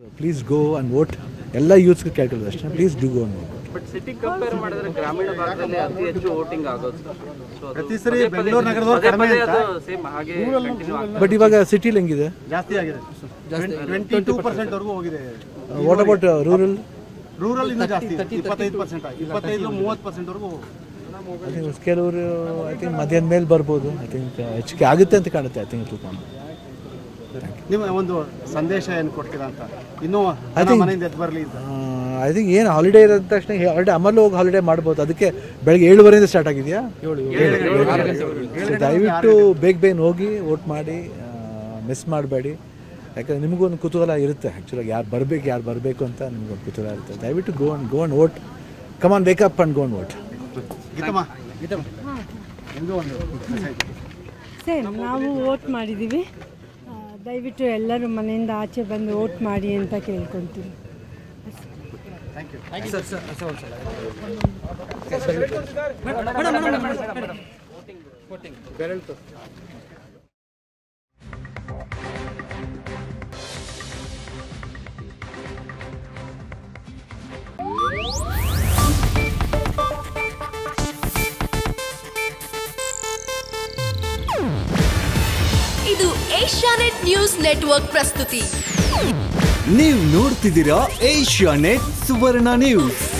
Please go and vote ಎಲ್ಲ ಯೂತ್ಸ್ಗೆ ಕೇಳ್ಕೊಳ್ಳೋದು ಅಷ್ಟೇ please do go and vote but city compare ಮಾಡಿದ್ರೆ ಗ್ರಾಮೀಣ ಭಾಗದಲ್ಲಿ ಅತಿ ಹೆಚ್ಚು ವೋಟಿಂಗ್ ಆಗೋದು So ಅದು ಪ್ರತಿ ಸರಿ ಪದೇ ಪದೇ ಬೆಂಗಳೂರು ನಗರದವ್ರು ಪದೇ ಕಡಿಮೆ ಪದೇ ಅಂತ. ಅದು ಸೇಮ್ ಹಾಗೆ ಕಂಟಿನ್ಯೂ ಆಗ್ತಾ ಬಟ್ ಇವಾಗ ಸಿಟಿಲಿ ಹೆಂಗಿದೆ ಜಾಸ್ತಿ ಆಗಿದೆ ಟ್ವೆಂಟಿ ಟೂ ಪರ್ಸೆಂಟ್ ವರೆಗೂ ಹೋಗಿದೆ ವಾಟ್ ಅಬೌಟ್ ರೂರಲ್ ರೂರಲ್ ಇನ್ನೂ ಜಾಸ್ತಿ ಇಪ್ಪತ್ತೈದು ಪರ್ಸೆಂಟ್ ಇಪ್ಪತ್ತೈದು ಮೂವತ್ತು ಪರ್ಸೆಂಟ್ ವರೆಗೂ ಐ ಥಿಂಕ್ ಕೆಲವರು ಐ ಥಿಂಕ್ ಮಧ್ಯಾಹ್ನ ಮೇಲೆ ಬರ್ಬೋದು ಐ ಥಿಂಕ್ ಹೆಚ್ಚಿಗೆ ಆಗುತ್ತೆ ಅಂತ ಕಾಣುತ್ತೆ ಐ ಥಿಂಕ್ ನಿಮ್ಮ ಒಂದು ಸಂದೇಶ ಏನು ಕೊಡ್ತೀರಾ ಅಂತ ಇನ್ನೂ ಜನ think- ಮನೆಯಿಂದ ಎದ್ದು ಬರಲಿ ಅಂತ ಐ ಥಿಂಕ್ ಏನು ಹಾಲಿಡೇ ಇರೋದ ತಕ್ಷಣ ಹಾಲಿಡೇ ಅಮಲ್ ಹೋಗಿ ಹಾಲಿಡೇ ಮಾಡ್ಬೋದು ಅದಕ್ಕೆ ಬೆಳಗ್ಗೆ ಏಳುವರೆಯಿಂದ ಸ್ಟಾರ್ಟ್ ಆಗಿದೆಯಾ So ದಯವಿಟ್ಟು ಬೇಗ ಬೇಗ ಹೋಗಿ ವೋಟ್ ಮಾಡಿ ಮಿಸ್ ಮಾಡಬೇಡಿ ಯಾಕಂದ್ರೆ ನಿಮಗೂ ಒಂದು ಕುತೂಹಲ ಇರುತ್ತೆ ಆ್ಯಕ್ಚುಲಾಗಿ ಯಾರು ಬರಬೇಕು ಯಾರು ಬರಬೇಕು ಅಂತ ನಿಮ್ಗೊಂದು ಕುತೂಹಲ ಇರುತ್ತೆ ದಯವಿಟ್ಟು go and go and vote come on wake up and go and vote Geethamma Geethamma ನಿಮಗೂ ಒಂದು message. ಸೇಮ್ ನಾವು ವೋಟ್ ಮಾಡಿದ್ದೀವಿ ಆ, ದಯವಿಟ್ಟು ಎಲ್ಲರೂ ಮನೆಯಿಂದ ಆಚೆ ಬಂದು ವೋಟ್ ಮಾಡಿ ಅಂತ ಕೇಳ್ಕೊತೀವಿ ಇದು ಏಷ್ಯಾನೆಟ್ ನ್ಯೂಸ್ ನೆಟ್ವರ್ಕ್ ಪ್ರಸ್ತುತಿ ನೀವು ನೋಡ್ತಿದ್ದೀರಾ ಏಷ್ಯಾ ನೆಟ್ ಸುವರ್ಣ ನ್ಯೂಸ್